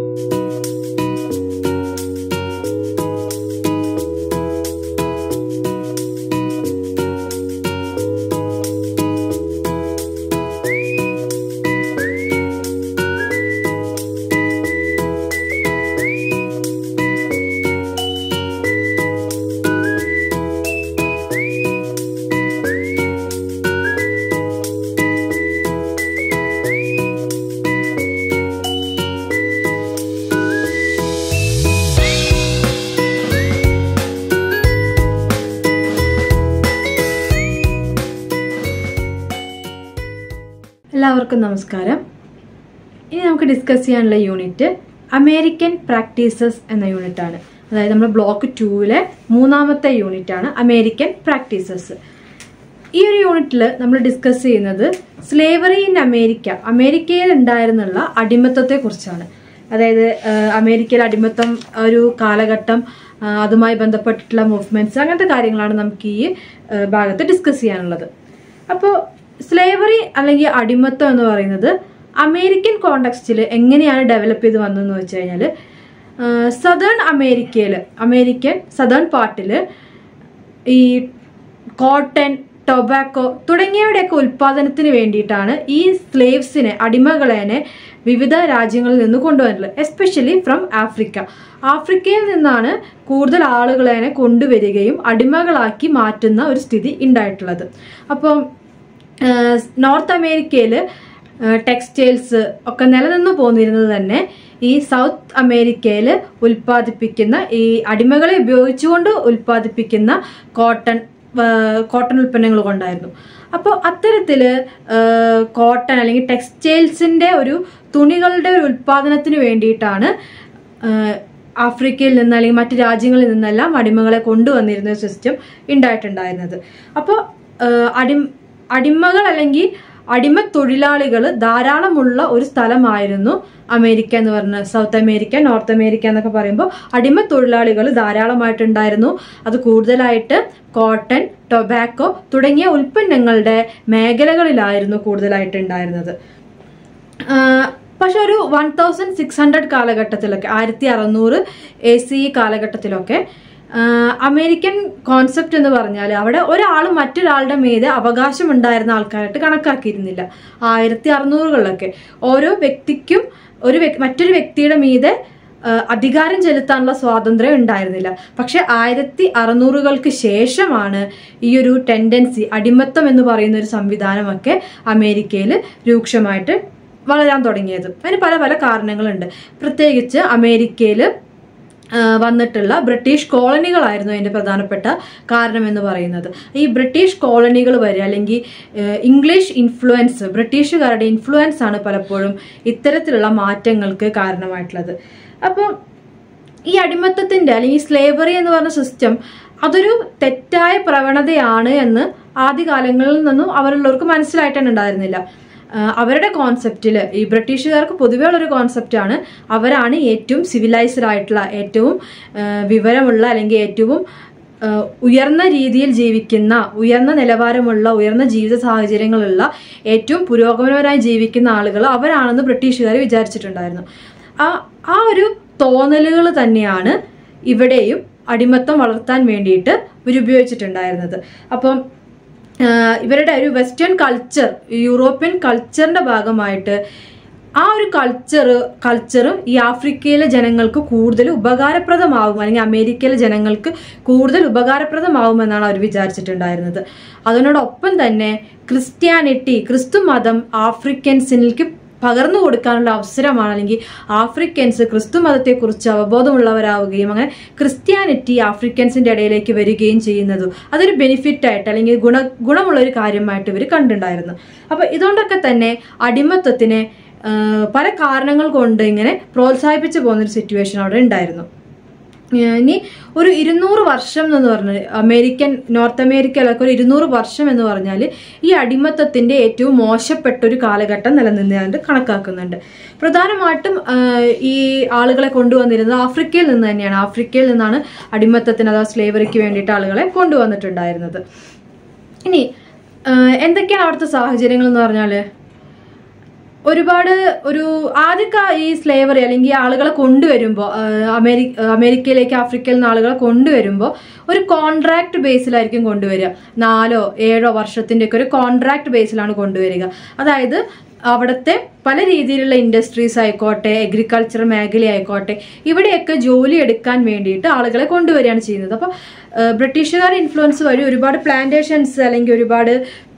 എല്ലാവർക്കും നമസ്കാരം ഇനി നമുക്ക് ഡിസ്കസ് ചെയ്യാനുള്ള യൂണിറ്റ് അമേരിക്കൻ പ്രാക്ടീസസ് എന്ന യൂണിറ്റ് ആണ് അതായത് നമ്മുടെ ബ്ലോക്ക് ടൂവിലെ മൂന്നാമത്തെ യൂണിറ്റ് ആണ് അമേരിക്കൻ പ്രാക്ടീസസ് ഈ ഒരു യൂണിറ്റിൽ നമ്മൾ ഡിസ്കസ് ചെയ്യുന്നത് സ്ലേവറി ഇൻ അമേരിക്ക അമേരിക്കയിൽ ഉണ്ടായിരുന്നുള്ള അടിമത്തത്തെ കുറിച്ചാണ് അതായത് ആ, അമേരിക്കയിൽ അടിമത്തം ഒരു കാലഘട്ടം ആ, അതുമായി ബന്ധപ്പെട്ടിട്ടുള്ള മൂവ്മെന്റ്സ് അങ്ങനത്തെ കാര്യങ്ങളാണ് നമുക്ക് ഈ ആ, ഭാഗത്ത് ഡിസ്കസ് ചെയ്യാനുള്ളത് അപ്പോൾ സ്ലേവറി അല്ലെങ്കിൽ അടിമത്തം എന്ന് പറയുന്നത് അമേരിക്കൻ കോണ്ടക്സ്റ്റിൽ എങ്ങനെയാണ് ഡെവലപ്പ് ചെയ്ത് വന്നതെന്ന് വെച്ച് കഴിഞ്ഞാൽ സദേൺ അമേരിക്കയിൽ അമേരിക്കൻ സദേൺ പാർട്ടിൽ ഈ കോട്ടൺ ടൊബാക്കോ തുടങ്ങിയവയുടെയൊക്കെ ഉൽപാദനത്തിന് വേണ്ടിയിട്ടാണ് ഈ സ്ലേവ്സിനെ അടിമകളേനെ വിവിധ രാജ്യങ്ങളിൽ നിന്ന് കൊണ്ടുവരുന്നത് എസ്പെഷ്യലി ഫ്രം ആഫ്രിക്ക ആഫ്രിക്കയിൽ നിന്നാണ് കൂടുതൽ ആളുകളെ കൊണ്ടുവരികയും അടിമകളാക്കി മാറ്റുന്ന ഒരു സ്ഥിതി ഉണ്ടായിട്ടുള്ളത് അപ്പം നോർത്ത് അമേരിക്കയിൽ ടെക്സ്റ്റൈൽസ് ഒക്കെ നിലനിന്ന് പോന്നിരുന്നത് തന്നെ ഈ സൗത്ത് അമേരിക്കയിൽ ഉൽപ്പാദിപ്പിക്കുന്ന ഈ അടിമകളെ ഉപയോഗിച്ചുകൊണ്ട് ഉൽപ്പാദിപ്പിക്കുന്ന കോട്ടൺ കോട്ടൺ ഉൽപ്പന്നങ്ങൾ കൊണ്ടായിരുന്നു അപ്പോൾ അത്തരത്തിൽ കോട്ടൺ അല്ലെങ്കിൽ ടെക്സ്റ്റൈൽസിൻ്റെ ഒരു തുണികളുടെ ഒരു ഉൽപ്പാദനത്തിന് വേണ്ടിയിട്ടാണ് ആഹ് ആഫ്രിക്കയിൽ നിന്ന് അല്ലെങ്കിൽ മറ്റ് രാജ്യങ്ങളിൽ നിന്നെല്ലാം അടിമകളെ കൊണ്ടുവന്നിരുന്ന ഒരു സിസ്റ്റം ഉണ്ടായിട്ടുണ്ടായിരുന്നത് അപ്പോൾ അടി അടിമകൾ അല്ലെങ്കിൽ അടിമ തൊഴിലാളികൾ ധാരാളമുള്ള ഒരു സ്ഥലമായിരുന്നു അമേരിക്ക എന്ന് പറഞ്ഞ സൗത്ത് അമേരിക്ക നോർത്ത് അമേരിക്ക എന്നൊക്കെ പറയുമ്പോൾ അടിമ തൊഴിലാളികൾ ധാരാളമായിട്ടുണ്ടായിരുന്നു അത് കൂടുതലായിട്ട് കോട്ടൺ ടൊബാക്കോ തുടങ്ങിയ ഉൽപ്പന്നങ്ങളുടെ മേഖലകളിലായിരുന്നു കൂടുതലായിട്ട് ഉണ്ടായിരുന്നത് ആഹ് പക്ഷെ ഒരു വൺ തൗസൻഡ് സിക്സ് ഹൺഡ്രഡ് കാലഘട്ടത്തിലൊക്കെ ആയിരത്തി അറുന്നൂറ് എ സി കാലഘട്ടത്തിലൊക്കെ ആഹ് അമേരിക്കൻ കോൺസെപ്റ്റ് എന്ന് പറഞ്ഞാൽ അവിടെ ഒരാൾ മറ്റൊരാളുടെ മീതെ അവകാശം ഉണ്ടായിരുന്ന ആൾക്കാരായിട്ട് കണക്കാക്കിയിരുന്നില്ല ആയിരത്തി അറുന്നൂറുകളിലൊക്കെ ഓരോ വ്യക്തിക്കും ഒരു വ്യക്- മറ്റൊരു വ്യക്തിയുടെ മീതെ ആഹ് അധികാരം ചെലുത്താനുള്ള സ്വാതന്ത്ര്യം ഉണ്ടായിരുന്നില്ല പക്ഷെ ആയിരത്തി അറുന്നൂറുകൾക്ക് ശേഷമാണ് ഈ ഒരു ടെൻഡൻസി അടിമത്തം എന്ന് പറയുന്ന ഒരു സംവിധാനമൊക്കെ അമേരിക്കയിൽ രൂക്ഷമായിട്ട് വളരാൻ തുടങ്ങിയത് അതിന് പല പല കാരണങ്ങളുണ്ട് പ്രത്യേകിച്ച് അമേരിക്കയിൽ വന്നിട്ടുള്ള ബ്രിട്ടീഷ് കോളനികളായിരുന്നു അതിൻ്റെ പ്രധാനപ്പെട്ട കാരണം എന്ന് പറയുന്നത് ഈ ബ്രിട്ടീഷ് കോളനികൾ വരെ അല്ലെങ്കിൽ ഏഹ്, ഇംഗ്ലീഷ് ഇൻഫ്ലുവൻസ് ബ്രിട്ടീഷുകാരുടെ ഇൻഫ്ലുവൻസ് ആണ് പലപ്പോഴും ഇത്തരത്തിലുള്ള മാറ്റങ്ങൾക്ക് കാരണമായിട്ടുള്ളത് അപ്പോൾ ഈ അടിമത്തത്തിന്റെ അല്ലെങ്കിൽ സ്ലേവറി എന്ന് പറഞ്ഞ സിസ്റ്റം അതൊരു തെറ്റായ പ്രവണതയാണ് എന്ന് ആദ്യകാലങ്ങളിൽ നിന്നും അവരുള്ളവർക്ക് മനസ്സിലായിട്ടാണ് ഉണ്ടായിരുന്നില്ല ആഹ് അവരുടെ കോൺസെപ്റ്റിൽ ഈ ബ്രിട്ടീഷുകാർക്ക് പൊതുവേ ഉള്ളൊരു കോൺസെപ്റ്റാണ് അവരാണ് ഏറ്റവും സിവിലൈസ്ഡ് ആയിട്ടുള്ള ഏറ്റവും ആഹ് വിവരമുള്ള അല്ലെങ്കിൽ ഏറ്റവും ആഹ് ഉയർന്ന രീതിയിൽ ജീവിക്കുന്ന ഉയർന്ന നിലവാരമുള്ള ഉയർന്ന ജീവിത സാഹചര്യങ്ങളുള്ള ഏറ്റവും പുരോഗമനപരമായി ജീവിക്കുന്ന ആളുകൾ അവരാണെന്ന് ബ്രിട്ടീഷുകാർ വിചാരിച്ചിട്ടുണ്ടായിരുന്നു ആ ആ ഒരു തോന്നലുകൾ തന്നെയാണ് ഇവിടെയും അടിമത്തം വളർത്താൻ വേണ്ടിയിട്ട് ഇവർ ഉപയോഗിച്ചിട്ടുണ്ടായിരുന്നത് അപ്പം ആഹ് ഇവരുടെ ഒരു വെസ്റ്റേൺ കൾച്ചർ യൂറോപ്യൻ കൾച്ചറിന്റെ ഭാഗമായിട്ട് ആ ഒരു കൾച്ചർ കൾച്ചറും ഈ ആഫ്രിക്കയിലെ ജനങ്ങൾക്ക് കൂടുതൽ ഉപകാരപ്രദമാകും അല്ലെങ്കിൽ അമേരിക്കയിലെ ജനങ്ങൾക്ക് കൂടുതൽ ഉപകാരപ്രദമാകുമെന്നാണ് അവർ വിചാരിച്ചിട്ടുണ്ടായിരുന്നത് അതിനോടൊപ്പം തന്നെ ക്രിസ്ത്യാനിറ്റി ക്രിസ്തു മതം ആഫ്രിക്കൻസിലേക്ക് പകർന്നു കൊടുക്കാനുള്ള അവസരമാണ് അല്ലെങ്കിൽ ആഫ്രിക്കൻസ് ക്രിസ്തു മതത്തെക്കുറിച്ച് അവബോധമുള്ളവരാവുകയും അങ്ങനെ ക്രിസ്ത്യാനിറ്റി ആഫ്രിക്കൻസിന്റെ ഇടയിലേക്ക് വരികയും ചെയ്യുന്നതും അതൊരു ബെനിഫിറ്റ് ആയിട്ട് അല്ലെങ്കിൽ ഗുണ ഗുണമുള്ള ഒരു കാര്യമായിട്ട് ഇവർ കണ്ടിട്ടുണ്ടായിരുന്നു അപ്പൊ ഇതുകൊണ്ടൊക്കെ തന്നെ അടിമത്വത്തിനെ ആ, പല കാരണങ്ങൾ കൊണ്ട് ഇങ്ങനെ പ്രോത്സാഹിപ്പിച്ചു പോകുന്നൊരു സിറ്റുവേഷൻ അവിടെ ഉണ്ടായിരുന്നു ഏഹ് ഇനി ഒരു ഇരുന്നൂറ് വർഷം എന്ന് പറഞ്ഞാൽ അമേരിക്കൻ നോർത്ത് അമേരിക്കയിലൊക്കെ ഒരു ഇരുന്നൂറ് വർഷം എന്ന് പറഞ്ഞാൽ ഈ അടിമത്തത്തിന്റെ ഏറ്റവും മോശപ്പെട്ട ഒരു കാലഘട്ടം നിലനിന്നുകൊണ്ട് കണക്കാക്കുന്നുണ്ട് പ്രധാനമായിട്ടും ആഹ് ഈ ആളുകളെ കൊണ്ടുവന്നിരുന്നത് ആഫ്രിക്കയിൽ നിന്ന് തന്നെയാണ് ആഫ്രിക്കയിൽ നിന്നാണ് അടിമത്തത്തിന് അഥവാ സ്ലേവറിക്ക് വേണ്ടിയിട്ട് ആളുകളെ കൊണ്ടുവന്നിട്ടുണ്ടായിരുന്നത് ഇനി ആഹ് എന്തൊക്കെയാണ് അവിടുത്തെ സാഹചര്യങ്ങൾ എന്ന് പറഞ്ഞാൽ ഒരുപാട് ഒരു ആദ്യമൊക്കെ ഈ സ്ലേവറി അല്ലെങ്കിൽ ആളുകളെ കൊണ്ടുവരുമ്പോൾ അമേരി അമേരിക്കയിലേക്ക് ആഫ്രിക്കയിൽ നിന്ന് ആളുകളെ കൊണ്ടുവരുമ്പോൾ ഒരു കോൺട്രാക്ട് ബേസിലായിരിക്കും കൊണ്ടുവരിക നാലോ ഏഴോ വർഷത്തിൻ്റെ ഒക്കെ ഒരു കോൺട്രാക്ട് ബേസിലാണ് കൊണ്ടുവരിക അതായത് അവിടുത്തെ പല രീതിയിലുള്ള ഇൻഡസ്ട്രീസ് ആയിക്കോട്ടെ അഗ്രികൾച്ചർ മേഖല ആയിക്കോട്ടെ ഇവിടെയൊക്കെ ജോലി എടുക്കാൻ വേണ്ടിയിട്ട് ആളുകളെ കൊണ്ടുവരികയാണ് ചെയ്യുന്നത് അപ്പോൾ ബ്രിട്ടീഷുകാർ ഇൻഫ്ലുവൻസ് വഴി ഒരുപാട് പ്ലാന്റേഷൻസ് അല്ലെങ്കിൽ ഒരുപാട്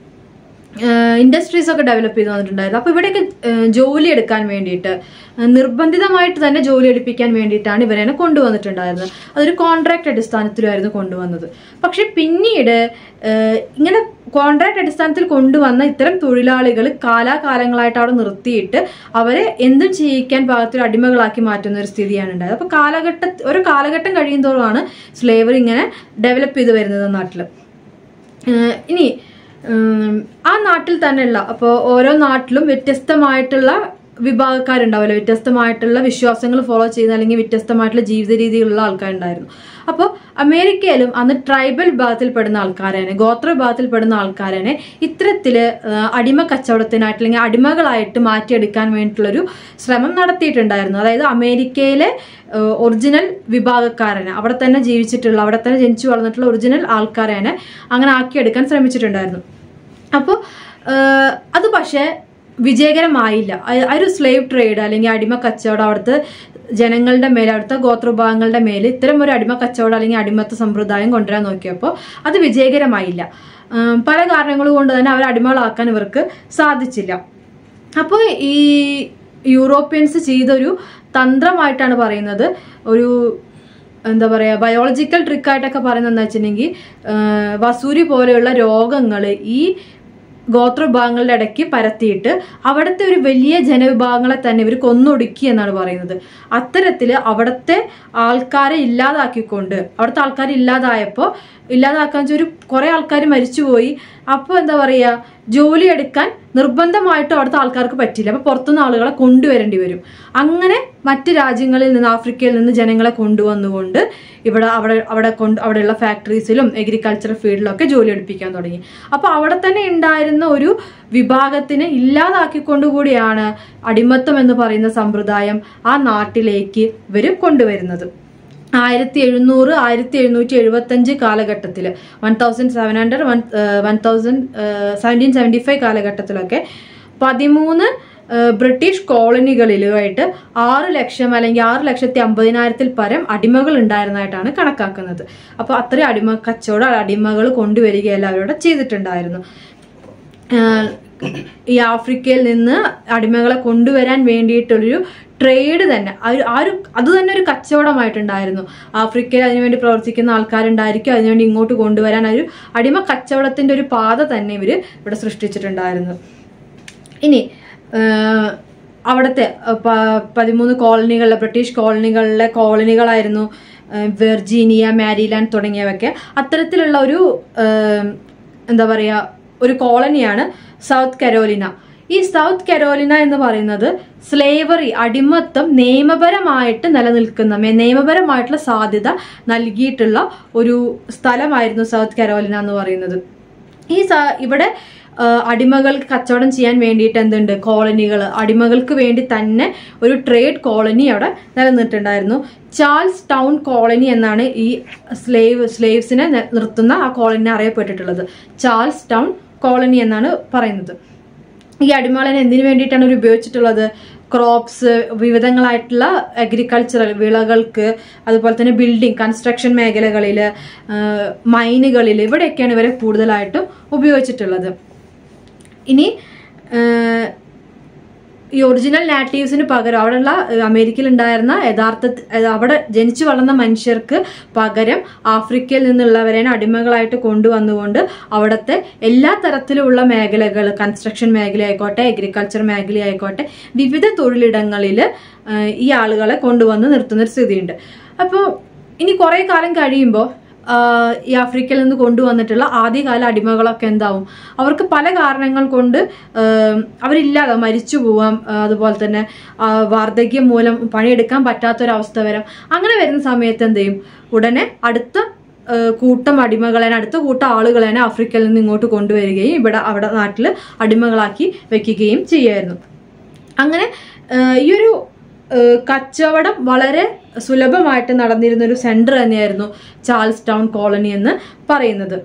ഇൻഡസ്ട്രീസ് ഒക്കെ ഡെവലപ്പ് ചെയ്ത് വന്നിട്ടുണ്ടായിരുന്നു അപ്പോൾ ഇവിടെയൊക്കെ ഏഹ്, ജോലി എടുക്കാൻ വേണ്ടിയിട്ട് ഏഹ്, നിർബന്ധിതമായിട്ട് തന്നെ ജോലി എടുപ്പിക്കാൻ വേണ്ടിയിട്ടാണ് ഇവരെ കൊണ്ടുവന്നിട്ടുണ്ടായിരുന്നത് അതൊരു കോൺട്രാക്ട് അടിസ്ഥാനത്തിലായിരുന്നു കൊണ്ടുവന്നത് പക്ഷെ പിന്നീട് ഏഹ്, ഇങ്ങനെ കോൺട്രാക്ട് അടിസ്ഥാനത്തിൽ കൊണ്ടുവന്ന ഇത്തരം തൊഴിലാളികൾ കാലാകാലങ്ങളായിട്ട് അവിടെ നിർത്തിയിട്ട് അവരെ എന്തും ചെയ്യിക്കാൻ പാകത്തിൽ അടിമകളാക്കി മാറ്റുന്ന ഒരു സ്ഥിതിയാണ് ഉണ്ടായത് അപ്പോൾ കാലഘട്ട ഒരു കാലഘട്ടം കഴിയുന്തോറുമാണ് സ്ലേവറി ഇങ്ങനെ ഡെവലപ്പ് ചെയ്ത് വരുന്നത് നാട്ടിൽ ഏഹ് ഇനി ഉം, ആ നാട്ടിൽ തന്നെയുള്ള അപ്പോൾ ഓരോ നാട്ടിലും വ്യത്യസ്തമായിട്ടുള്ള വിഭാഗക്കാരുണ്ടാവുമല്ലോ വ്യത്യസ്തമായിട്ടുള്ള വിശ്വാസങ്ങൾ ഫോളോ ചെയ്യുന്ന അല്ലെങ്കിൽ വ്യത്യസ്തമായിട്ടുള്ള ജീവിത രീതിയിലുള്ള ആൾക്കാരുണ്ടായിരുന്നു അപ്പോൾ അമേരിക്കയിലും അന്ന് ട്രൈബൽ വിഭാഗത്തിൽപ്പെടുന്ന ആൾക്കാരാണ് ഗോത്ര വിഭാഗത്തിൽപ്പെടുന്ന ആൾക്കാരാണ് ഇത്തരത്തിൽ അടിമ കച്ചവടത്തിനായിട്ട് അല്ലെങ്കിൽ അടിമകളായിട്ട് മാറ്റിയെടുക്കാൻ വേണ്ടിയിട്ടുള്ളൊരു ശ്രമം നടത്തിയിട്ടുണ്ടായിരുന്നു അതായത് അമേരിക്കയിലെ ഒറിജിനൽ വിഭാഗക്കാരനെ അവിടെ തന്നെ ജീവിച്ചിട്ടുള്ള അവിടെ തന്നെ ജനിച്ചു വളർന്നിട്ടുള്ള ഒറിജിനൽ ആൾക്കാരെയാണ് അങ്ങനെ ആക്കിയെടുക്കാൻ ശ്രമിച്ചിട്ടുണ്ടായിരുന്നു അപ്പോൾ അത് പക്ഷേ വിജയകരമായില്ല ആ- ആ ഒരു സ്ലേവ് ട്രേഡ് അല്ലെങ്കിൽ അടിമ കച്ചവടം അവിടുത്തെ ജനങ്ങളുടെ മേലെ അവിടുത്തെ ഗോത്രവിഭാഗങ്ങളുടെ മേലെ ഇത്തരം ഒരു അടിമ കച്ചവടം അല്ലെങ്കിൽ അടിമത്ത സമ്പ്രദായം കൊണ്ടുവരാൻ നോക്കിയപ്പോൾ അത് വിജയകരമായില്ല ഉം, പല കാരണങ്ങൾ കൊണ്ട് തന്നെ അവരെ അടിമകളാക്കാൻ ഇവർക്ക് സാധിച്ചില്ല അപ്പോൾ ഈ യൂറോപ്യൻസ് ചെയ്തൊരു തന്ത്രമായിട്ടാണ് പറയുന്നത് ഒരു എന്താ പറയുക ബയോളജിക്കൽ ട്രിക്കായിട്ടൊക്കെ പറയുന്നത് എന്താ വെച്ചിട്ടുണ്ടെങ്കിൽ വസൂരി പോലെയുള്ള രോഗങ്ങൾ ഈ ഗോത്രവിഭാഗങ്ങളുടെ ഇടയ്ക്ക് പരത്തിയിട്ട് അവിടുത്തെ ഒരു വലിയ ജനവിഭാഗങ്ങളെ തന്നെ ഇവർ കൊന്നൊടുക്കി എന്നാണ് പറയുന്നത് അത്തരത്തിൽ അവിടുത്തെ ആൾക്കാരെ ഇല്ലാതാക്കിക്കൊണ്ട് അവിടുത്തെ ആൾക്കാർ ഇല്ലാതായപ്പോൾ ഇല്ലാതാക്കാൻ വെച്ചാൽ ഒരു കുറേ ആൾക്കാർ മരിച്ചുപോയി അപ്പോൾ എന്താ പറയുക ജോലി എടുക്കാൻ നിർബന്ധമായിട്ടും അവിടുത്തെ ആൾക്കാർക്ക് പറ്റില്ല അപ്പോൾ പുറത്തുനിന്ന് ആളുകളെ കൊണ്ടുവരേണ്ടി വരും അങ്ങനെ മറ്റ് രാജ്യങ്ങളിൽ നിന്ന് ആഫ്രിക്കയിൽ നിന്ന് ജനങ്ങളെ കൊണ്ടുവന്നുകൊണ്ട് ഇവിടെ അവിടെ അവിടെ കൊണ്ട് അവിടെയുള്ള ഫാക്ടറീസിലും അഗ്രികൾച്ചർ ഫീൽഡിലൊക്കെ ജോലി എടുപ്പിക്കാൻ തുടങ്ങി അപ്പോൾ അവിടെ തന്നെ ഉണ്ടായിരുന്ന ഒരു വിഭാഗത്തിനെ ഇല്ലാതാക്കിക്കൊണ്ടുകൂടിയാണ് അടിമത്തം എന്ന് പറയുന്ന സമ്പ്രദായം ആ നാട്ടിലേക്ക് ഇവർ കൊണ്ടുവരുന്നത് ആയിരത്തി എഴുന്നൂറ് ആയിരത്തി എഴുന്നൂറ്റി എഴുപത്തഞ്ച് കാലഘട്ടത്തിൽ one thousand seven hundred one one thousand seventeen seventy five കാലഘട്ടത്തിലൊക്കെ പതിമൂന്ന് ഏഹ്, ബ്രിട്ടീഷ് കോളനികളിലുമായിട്ട് ആറ് ലക്ഷം അല്ലെങ്കിൽ ആറ് ലക്ഷത്തി അമ്പതിനായിരത്തിൽ പരം അടിമകൾ ഉണ്ടായിരുന്നതായിട്ടാണ് കണക്കാക്കുന്നത് അപ്പോൾ അത്രയും അടിമ കച്ചവടം അടിമകൾ കൊണ്ടുവരികയല്ല അവരോട് ചെയ്തിട്ടുണ്ടായിരുന്നു ആഹ് ഈ ആഫ്രിക്കയിൽ നിന്ന് അടിമകളെ കൊണ്ടുവരാൻ വേണ്ടിയിട്ടുള്ളൊരു ട്രേഡ് തന്നെ ആ ഒരു- ആ ഒരു അത് തന്നെ ഒരു കച്ചവടമായിട്ടുണ്ടായിരുന്നു ആഫ്രിക്കയിൽ അതിനുവേണ്ടി പ്രവർത്തിക്കുന്ന ആൾക്കാരുണ്ടായിരിക്കും അതിനുവേണ്ടി ഇങ്ങോട്ട് കൊണ്ടുവരാൻ ആ ഒരു അടിമ കച്ചവടത്തിന്റെ ഒരു പാത തന്നെ ഇവര് ഇവിടെ സൃഷ്ടിച്ചിട്ടുണ്ടായിരുന്നു ഇനി ആഹ് അവിടുത്തെ അഹ് പ- പതിമൂന്ന് കോളനികളിലെ ബ്രിട്ടീഷ് കോളനികളിലെ കോളനികളായിരുന്നു ആഹ് വെർജീനിയ മാരിലാൻഡ് തുടങ്ങിയവയൊക്കെ അത്തരത്തിലുള്ള ഒരു ആഹ് എന്താ പറയുക ഒരു കോളനിയാണ് സൗത്ത് കരോലിന ഈ സൗത്ത് കരോലിന എന്ന് പറയുന്നത് സ്ലേവറി അടിമത്തം നിയമപരമായിട്ട് നിലനിൽക്കുന്ന മേ- നിയമപരമായിട്ടുള്ള സാധ്യത നൽകിയിട്ടുള്ള ഒരു സ്ഥലമായിരുന്നു സൗത്ത് കരോലിന എന്ന് പറയുന്നത് ഈ സ- ഇവിടെ ആ, അടിമകൾക്ക് കച്ചവടം ചെയ്യാൻ വേണ്ടിയിട്ട് എന്തുണ്ട് കോളനികൾ അടിമകൾക്ക് വേണ്ടി തന്നെ ഒരു ട്രേഡ് കോളനി അവിടെ നിലനിന്നിട്ടുണ്ടായിരുന്നു ചാൾസ് ടൗൺ കോളനി എന്നാണ് ഈ സ്ലേവ് സ്ലേവ്സിനെ നി- നിർത്തുന്ന ആ കോളനി അറിയപ്പെട്ടിട്ടുള്ളത് ചാൾസ് ടൗൺ കോളനി എന്നാണ് പറയുന്നത് ഈ അടിമകളെ എന്തിനു വേണ്ടിയിട്ടാണ് ഇവർ ഉപയോഗിച്ചിട്ടുള്ളത് ക്രോപ്സ് വിവിധങ്ങളായിട്ടുള്ള അഗ്രികൾച്ചറൽ വിളകൾക്ക് അതുപോലെ തന്നെ ബിൽഡിംഗ് കൺസ്ട്രക്ഷൻ മേഖലകളിൽ മൈനുകളിൽ ഇവിടെയൊക്കെയാണ് ഇവരെ കൂടുതലായിട്ടും ഉപയോഗിച്ചിട്ടുള്ളത് ഇനി ആഹ്, ഈ ഒറിജിനൽ നാറ്റീവ്സിന് പകരം അവിടെയുള്ള ഏഹ്, അമേരിക്കയിൽ ഉണ്ടായിരുന്ന യഥാർത്ഥ ഏഹ്, അവിടെ ജനിച്ചു വളർന്ന മനുഷ്യർക്ക് പകരം ആഫ്രിക്കയിൽ നിന്നുള്ളവരെ അടിമകളായിട്ട് കൊണ്ടുവന്നുകൊണ്ട് അവിടുത്തെ എല്ലാ തരത്തിലുമുള്ള മേഖലകൾ കൺസ്ട്രക്ഷൻ മേഖലയായിക്കോട്ടെ അഗ്രികൾച്ചർ മേഖലയായിക്കോട്ടെ വിവിധ തൊഴിലിടങ്ങളിൽ ഈ ആളുകളെ കൊണ്ടുവന്ന് നിർത്തുന്ന ഒരു സ്ഥിതിയുണ്ട് അപ്പോൾ ഇനി കുറേ കാലം കഴിയുമ്പോൾ ആഹ് ഈ ആഫ്രിക്കയിൽ നിന്ന് കൊണ്ടുവന്നിട്ടുള്ള ആദ്യകാല അടിമകളൊക്കെ എന്താവും അവർക്ക് പല കാരണങ്ങൾ കൊണ്ട് ആഹ് അവരില്ലാതെ മരിച്ചു പോവാം ആഹ് അതുപോലെ തന്നെ ആഹ് വാർദ്ധക്യം മൂലം പണിയെടുക്കാൻ പറ്റാത്തൊരവസ്ഥ വരാം അങ്ങനെ വരുന്ന സമയത്ത് എന്ത് ചെയ്യും ഉടനെ അടുത്ത ആഹ് കൂട്ടം അടിമകളെ അടുത്ത കൂട്ടം ആളുകളെ ആഫ്രിക്കയിൽ നിന്ന് ഇങ്ങോട്ട് കൊണ്ടുവരികയും ഇവിടെ അവിടെ നാട്ടിൽ അടിമകളാക്കി വെക്കുകയും ചെയ്യുമായിരുന്നു അങ്ങനെ ആ, ഈ ഒരു ആ, കച്ചവടം വളരെ സുലഭമായിട്ട് നടന്നിരുന്ന ഒരു സെന്റർ തന്നെയായിരുന്നു ചാൾസ് ടൗൺ കോളനി എന്ന് പറയുന്നത്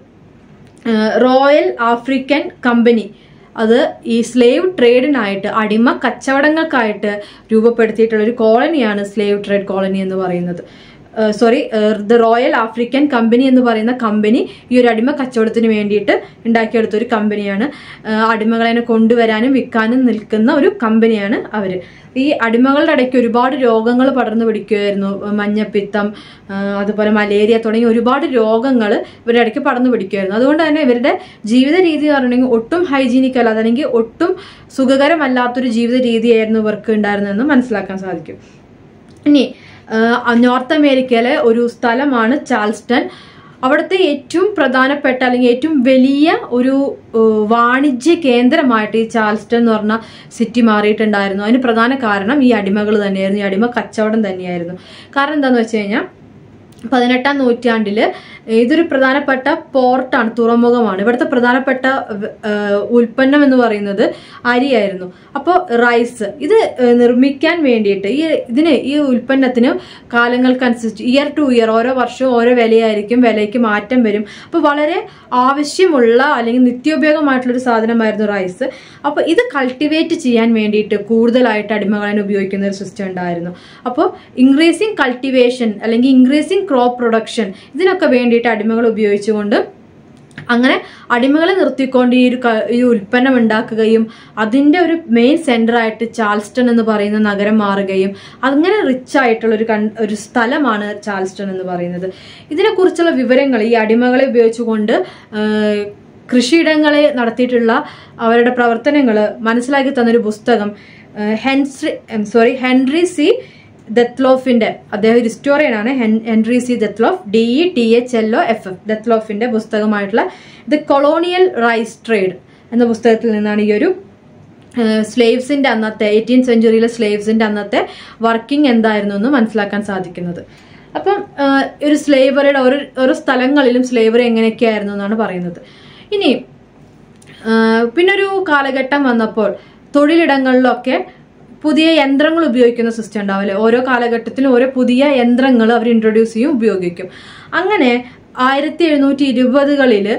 ഏഹ് റോയൽ ആഫ്രിക്കൻ കമ്പനി അത് ഈ സ്ലേവ് ട്രേഡിനായിട്ട് അടിമ കച്ചവടങ്ങൾക്കായിട്ട് രൂപപ്പെടുത്തിയിട്ടുള്ള ഒരു കോളനിയാണ് സ്ലേവ് ട്രേഡ് കോളനി എന്ന് പറയുന്നത് sorry the royal African company എന്ന് പറയുന്ന കമ്പനി ഈ ഒരു അടിമ കച്ചവടത്തിന് വേണ്ടിയിട്ട് ഉണ്ടാക്കിയെടുത്ത ഒരു കമ്പനിയാണ് ഏഹ് അടിമകളെ കൊണ്ടുവരാനും വിൽക്കാനും നിൽക്കുന്ന ഒരു കമ്പനിയാണ് അവർ ഈ അടിമകളുടെ ഇടയ്ക്ക് ഒരുപാട് രോഗങ്ങൾ പടർന്നു പിടിക്കുമായിരുന്നു മഞ്ഞപ്പിത്തം ആ, അതുപോലെ മലേറിയ തുടങ്ങിയ ഒരുപാട് രോഗങ്ങൾ ഇവരുടെ ഇടയ്ക്ക് പടർന്നു പിടിക്കുമായിരുന്നു അതുകൊണ്ട് തന്നെ ഇവരുടെ ജീവിത രീതി എന്ന് പറഞ്ഞിട്ടുണ്ടെങ്കിൽ ഒട്ടും ഹൈജീനിക് അല്ല അല്ലെങ്കിൽ ഒട്ടും സുഖകരമല്ലാത്തൊരു ജീവിത രീതിയായിരുന്നു ഇവർക്ക് ഉണ്ടായിരുന്നതെന്ന് മനസ്സിലാക്കാൻ സാധിക്കും ഇനി ആ, നോർത്ത് അമേരിക്കയിലെ ഒരു സ്ഥലമാണ് ചാൾസ്റ്റൺ അവിടുത്തെ ഏറ്റവും പ്രധാനപ്പെട്ട അല്ലെങ്കിൽ ഏറ്റവും വലിയ ഒരു ഏഹ്, വാണിജ്യ കേന്ദ്രമായിട്ട് ഈ ചാൾസ്റ്റൺ എന്ന് പറഞ്ഞ സിറ്റി മാറിയിട്ടുണ്ടായിരുന്നു അതിന് പ്രധാന കാരണം ഈ അടിമകൾ തന്നെയായിരുന്നു ഈ അടിമ കച്ചവടം തന്നെയായിരുന്നു കാരണം എന്താണെന്ന് വെച്ച് കഴിഞ്ഞാൽ പതിനെട്ടാം നൂറ്റാണ്ടില് ഇതൊരു പ്രധാനപ്പെട്ട പോർട്ടാണ് തുറമുഖമാണ് ഇവിടുത്തെ പ്രധാനപ്പെട്ട ഏഹ്, ഉൽപ്പന്നം എന്ന് പറയുന്നത് അരിയായിരുന്നു അപ്പോൾ റൈസ് ഇത് ഏഹ്, നിർമ്മിക്കാൻ വേണ്ടിയിട്ട് ഈ ഇതിന് ഈ ഉൽപ്പന്നത്തിന് കാലങ്ങൾക്കനുസരിച്ച് ഇയർ ടു ഇയർ ഓരോ വർഷവും ഓരോ വിലയായിരിക്കും വിലയ്ക്ക് മാറ്റം വരും അപ്പോൾ വളരെ ആവശ്യമുള്ള അല്ലെങ്കിൽ നിത്യോപയോഗമായിട്ടുള്ളൊരു സാധനമായിരുന്നു റൈസ് അപ്പോൾ ഇത് കൾട്ടിവേറ്റ് ചെയ്യാൻ വേണ്ടിയിട്ട് കൂടുതലായിട്ട് അടിമകളെ ഉപയോഗിക്കുന്ന ഒരു സിസ്റ്റം ഉണ്ടായിരുന്നു അപ്പോൾ ഇൻക്രീസിങ് കൾട്ടിവേഷൻ അല്ലെങ്കിൽ ഇൻക്രീസിങ് ക്രോപ്പ് പ്രൊഡക്ഷൻ ഇതിനൊക്കെ വേണ്ടിയിട്ട് അടിമകൾ ഉപയോഗിച്ചുകൊണ്ട് അങ്ങനെ അടിമകളെ നിർത്തിക്കൊണ്ട് ഈ ഒരു ക- ഈ ഉൽപ്പന്നം ഉണ്ടാക്കുകയും അതിൻ്റെ ഒരു മെയിൻ സെന്ററായിട്ട് ചാൾസ്റ്റൺ എന്ന് പറയുന്ന നഗരം മാറുകയും അങ്ങനെ റിച്ച് ആയിട്ടുള്ള ഒരു കൺ ഒരു സ്ഥലമാണ് ചാൾസ്റ്റൺ എന്ന് പറയുന്നത് ഇതിനെക്കുറിച്ചുള്ള വിവരങ്ങൾ ഈ അടിമകളെ ഉപയോഗിച്ചുകൊണ്ട് ആഹ്, കൃഷിയിടങ്ങളെ നടത്തിയിട്ടുള്ള അവരുടെ പ്രവർത്തനങ്ങൾ മനസ്സിലാക്കി തന്നൊരു പുസ്തകം ആഹ്, ഹെൻറി സോറി ഹെൻറി സി ദത്ലോഫിന്റെ അദ്ദേഹം ഒരു ഹിസ്റ്റോറിയൻ ആണ് ഹെൻ- Henry C Dethloff D E T H L O F F ദത്ലോഫിന്റെ പുസ്തകമായിട്ടുള്ള ദ കൊളോണിയൽ റൈസ് ട്രേഡ് എന്ന പുസ്തകത്തിൽ നിന്നാണ് ഈ ഒരു സ്ലേവ്സിന്റെ അന്നത്തെ എയ്റ്റീൻ സെഞ്ചുറിയിലെ സ്ലേവ്സിന്റെ അന്നത്തെ വർക്കിംഗ് എന്തായിരുന്നു എന്ന് മനസ്സിലാക്കാൻ സാധിക്കുന്നത് അപ്പം ആ, ഒരു സ്ലേവറിയുടെ ഓരോ ഓരോ സ്ഥലങ്ങളിലും സ്ലേവറി എങ്ങനെയൊക്കെയായിരുന്നു എന്നാണ് പറയുന്നത് ഇനി ആ, പിന്നൊരു കാലഘട്ടം വന്നപ്പോൾ തൊഴിലിടങ്ങളിലൊക്കെ പുതിയ യന്ത്രങ്ങൾ ഉപയോഗിക്കുന്ന സിസ്റ്റം ഉണ്ടാവില്ലേ ഓരോ കാലഘട്ടത്തിലും ഓരോ പുതിയ യന്ത്രങ്ങൾ അവർ ഇൻട്രൊഡ്യൂസ് ചെയ്യും ഉപയോഗിക്കും അങ്ങനെ ആയിരത്തി എഴുന്നൂറ്റി ഇരുപതുകളില്